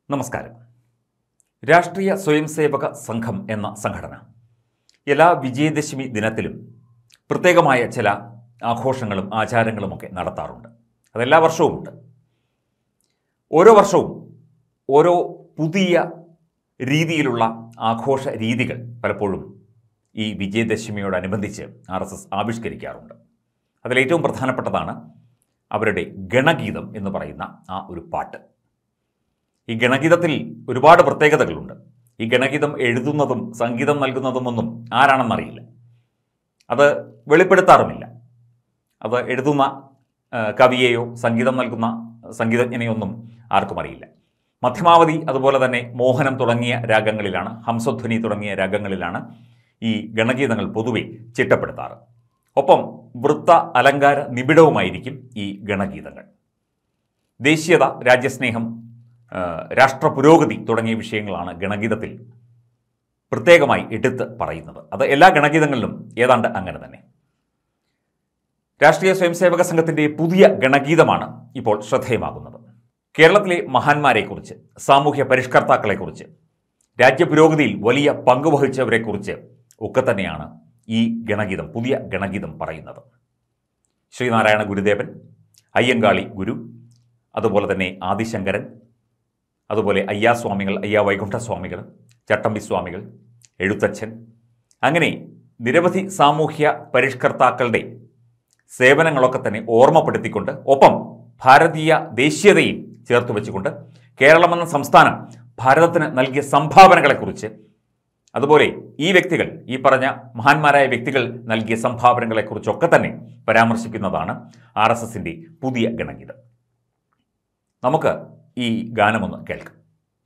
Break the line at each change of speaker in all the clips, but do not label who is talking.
നമസ്കാരം രാഷ്ട്രീയ സ്വയംസേവക സംഘം എന്ന സംഘടന എല്ലാ വിജയദശമി ദിനത്തിലും പ്രത്യേകമായ ചില ആഘോഷങ്ങളും ആചാരങ്ങളുമൊക്കെ നടത്താറുണ്ട് അതെല്ലാ വർഷവുമുണ്ട് ഓരോ വർഷവും ഓരോ പുതിയ രീതിയിലുള്ള ആഘോഷ രീതികൾ പലപ്പോഴും ഈ വിജയദശമിയോടനുബന്ധിച്ച് ആർ എസ് എസ് ആവിഷ്കരിക്കാറുണ്ട് അതിലേറ്റവും പ്രധാനപ്പെട്ടതാണ് അവരുടെ ഗണഗീതം എന്ന് പറയുന്ന ആ ഒരു പാട്ട് ഈ ഗണഗീതത്തിൽ ഒരുപാട് പ്രത്യേകതകളുണ്ട് ഈ ഗണഗീതം എഴുതുന്നതും സംഗീതം നൽകുന്നതുമൊന്നും ആരാണെന്നറിയില്ല അത് വെളിപ്പെടുത്താറുമില്ല അത് എഴുതുന്ന ആ, കവിയെയോ സംഗീതം നൽകുന്ന സംഗീതജ്ഞനെയോ ഒന്നും ആർക്കും അറിയില്ല മധ്യമാവധി അതുപോലെ തന്നെ മോഹനം തുടങ്ങിയ രാഗങ്ങളിലാണ് ഹംസധ്വനി തുടങ്ങിയ രാഗങ്ങളിലാണ് ഈ ഗണഗീതങ്ങൾ പൊതുവെ ചിട്ടപ്പെടുത്താറ് ഒപ്പം വൃത്ത അലങ്കാര നിബിഡവുമായിരിക്കും ഈ ഗണഗീതങ്ങൾ ദേശീയത രാജ്യസ്നേഹം ആ, രാഷ്ട്ര പുരോഗതി തുടങ്ങിയ വിഷയങ്ങളാണ് ഗണഗീതത്തിൽ പ്രത്യേകമായി എടുത്ത് പറയുന്നത് അത് എല്ലാ ഗണഗീതങ്ങളിലും ഏതാണ്ട് അങ്ങനെ തന്നെ രാഷ്ട്രീയ സ്വയംസേവക സംഘത്തിന്റെ പുതിയ ഗണഗീതമാണ് ഇപ്പോൾ ശ്രദ്ധേയമാകുന്നത് കേരളത്തിലെ മഹാന്മാരെക്കുറിച്ച് സാമൂഹ്യ പരിഷ്കർത്താക്കളെക്കുറിച്ച് രാജ്യപുരോഗതിയിൽ വലിയ പങ്കുവഹിച്ചവരെക്കുറിച്ച് ഒക്കെ തന്നെയാണ് ഈ ഗണഗീതം പുതിയ ഗണഗീതം പറയുന്നത് ശ്രീനാരായണ ഗുരുദേവൻ അയ്യങ്കാളി ഗുരു അതുപോലെ തന്നെ ആദിശങ്കരൻ അതുപോലെ അയ്യാസ്വാമികൾ അയ്യാ വൈകുണ്ഠസ്വാമികൾ ചട്ടമ്പി സ്വാമികൾ എഴുത്തച്ഛൻ അങ്ങനെ നിരവധി സാമൂഹ്യ പരിഷ്കർത്താക്കളുടെ സേവനങ്ങളൊക്കെ തന്നെ ഓർമ്മപ്പെടുത്തിക്കൊണ്ട് ഒപ്പം ഭാരതീയ ദേശീയതയും ചേർത്ത് വെച്ചുകൊണ്ട് കേരളമെന്ന സംസ്ഥാനം ഭാരതത്തിന് നൽകിയ സംഭാവനകളെക്കുറിച്ച് അതുപോലെ ഈ വ്യക്തികൾ ഈ പറഞ്ഞ മഹാന്മാരായ വ്യക്തികൾ നൽകിയ സംഭാവനകളെക്കുറിച്ചൊക്കെ തന്നെ പരാമർശിക്കുന്നതാണ് ആർ എസ് എസിൻ്റെ പുതിയ ഗണഗീതം നമുക്ക് ഈ ഗാനമൊന്ന് കേൾക്കാം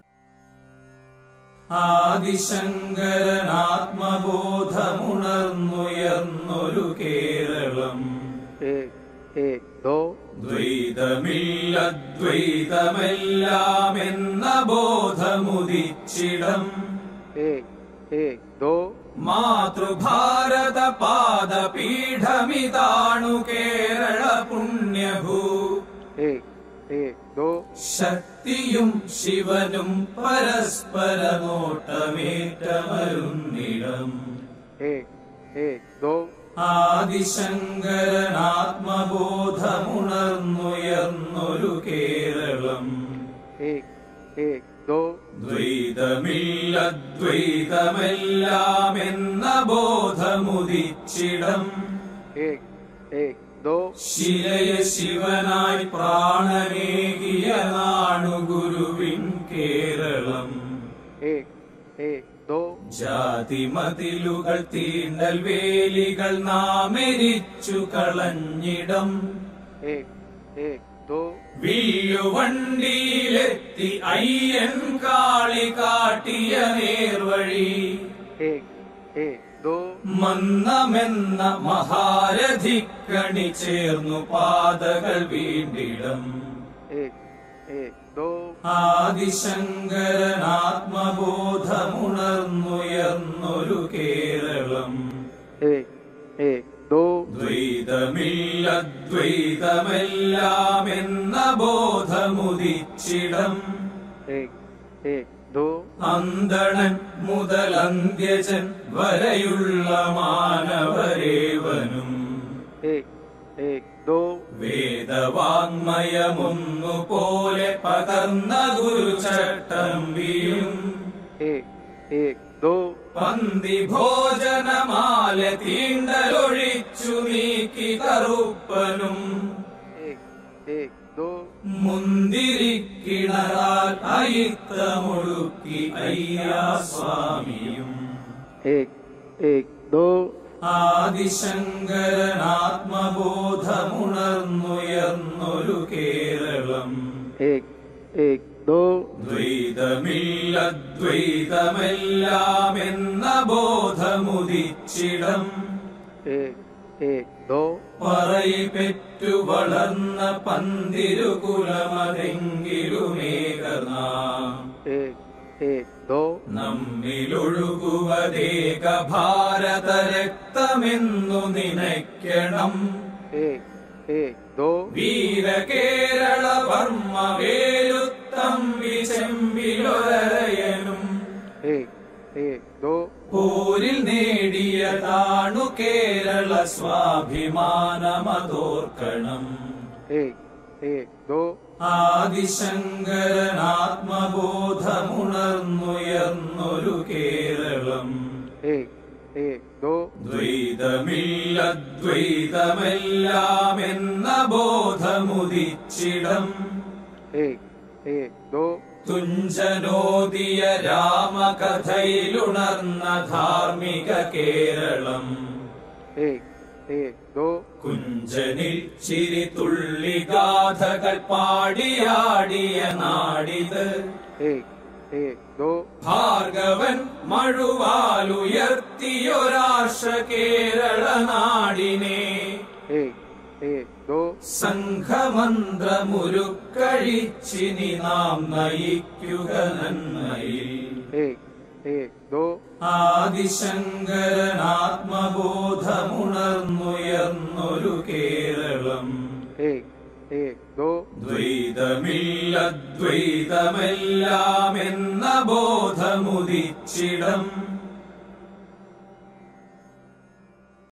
ആദിശങ്കരനാത്മബോധമുണർന്നുയർന്നൊരു കേരളം
एक एक दो
ദ്വൈതമില്ലദ്വൈതമെല്ലാം എന്ന ബോധമുദിച്ചിടം
एक एक दो
മാതൃഭാരത പാദപീഠമിതാണു കേരള പുണ്യഭൂ
एक एक दो
ശക്തിയും ശിവനും പരസ്പരമോട്ടമേറ്റമരുന്നിടം
एक एक दो
ആദിശങ്കരനാത്മബോധമുണർന്നുയർന്നൊരു കേരളം
एक एक दो
ദ്വൈതമില്ലദ്വൈതമെല്ലാം എന്ന ബോധമുദിച്ചിടം
एक एक दो
ശിലയ ശിവനായി പ്രാണനേകിയ നാണു ഗുരുവിൻ കേരളം
एक एक दो
ജാതിമതിലുകൾ തീണ്ടൽ വേലികൾ നാമെരിച്ചു കളഞ്ഞിടം
एक एक दോ
വില്ലുവണ്ടിയിലെത്തി അയ്യൻ കാളി കാട്ടിയ നേർവഴി
एक एक दो
മന്നമെന്ന മഹാരഥിക്കണി ചേർന്നു പാതകൾ വീണ്ടിടം
एक एक दो
ആദിശങ്കരനാത്മബോധമുണർന്നുയർന്നൊരു കേരളം
एक एक दो
ദ്വൈതമില്ലദ്വൈതമെല്ലാം എന്ന ബോധമുദിച്ചിടം
एक एक दो
അന്തണൻ മുതൽ അന്ത്യജൻ വരെയുള്ള മാനവരേവനും
एक एक दो
വേദവാങ്മയമൊന്നുപോലെ പകർന്ന ഗുരുചട്ടമ്പിയും
एक एक दോ
പന്തി ഭോജനമാല തീണ്ടലൊഴിച്ചു നീക്കി കറുപ്പനും
एक एक दो
മുന്തിരിക്കിണറാൽ അയിത്തമൊടുക്കി അയ്യാസ്വാമിയും
एक एक दो
ആദിശങ്കരനാത്മബോധമുണർന്നുയർന്നൊരു കേരളം
एक एक दो
ദ്വൈതമില്ലദ്വൈതമെല്ലാം എന്ന ബോധമുദിച്ചിടം
एक एक दो
പറയി പെറ്റു വളർന്ന പന്തിരുകുലമതെങ്കിലുമേകനാം
एक एक दो
നമ്മിലൊഴുകുവതേക ഭാരത രക്തമെന്നു നനയ്ക്കണം
एक एक दो
വീരകേരള വർമ്മ വേലുത്ത തമ്പി ചെമ്പിലൊരയനും
एक एक दो
പോരിൽ നേടിയതാണു കേരള സ്വാഭിമാനമതോർക്കണം
एक एक दो
ആദിശങ്കരനാത്മബോധമുണർന്നുയർന്നൊരു കേരളം
एक एक दो
ദ്വൈതമില്ലദ്വൈതമെല്ലാം എന്ന ബോധമുദിച്ചിടം
एक एक दो
തുഞ്ചനോദിയ രാമകഥയിലുണർന്ന ധാർമ്മിക കേരളം
एक एक दो
കുഞ്ചനിൽ ചിരി തുള്ളി ഗാഥകൾ പാടിയാടിയ നാടിത്
एक एक दो
ഭാർഗവൻ മഴുവാലുയർത്തിയൊരാഷ്ട്ര കേരള നാടിനെ
एक एक दो
സംഘമന്ത്രമുരുക്കഴിച്ചിനി നാം നയിക്കുക നന്മയിൽ
एक एक दो
ആദിശങ്കരനാത്മബോധമുണർന്നുയർന്നൊരു കേരളം
एक एक दो
ദ്വൈതമില്ലദ്വൈതമെല്ലാം എന്ന ബോധമുദിച്ചിടം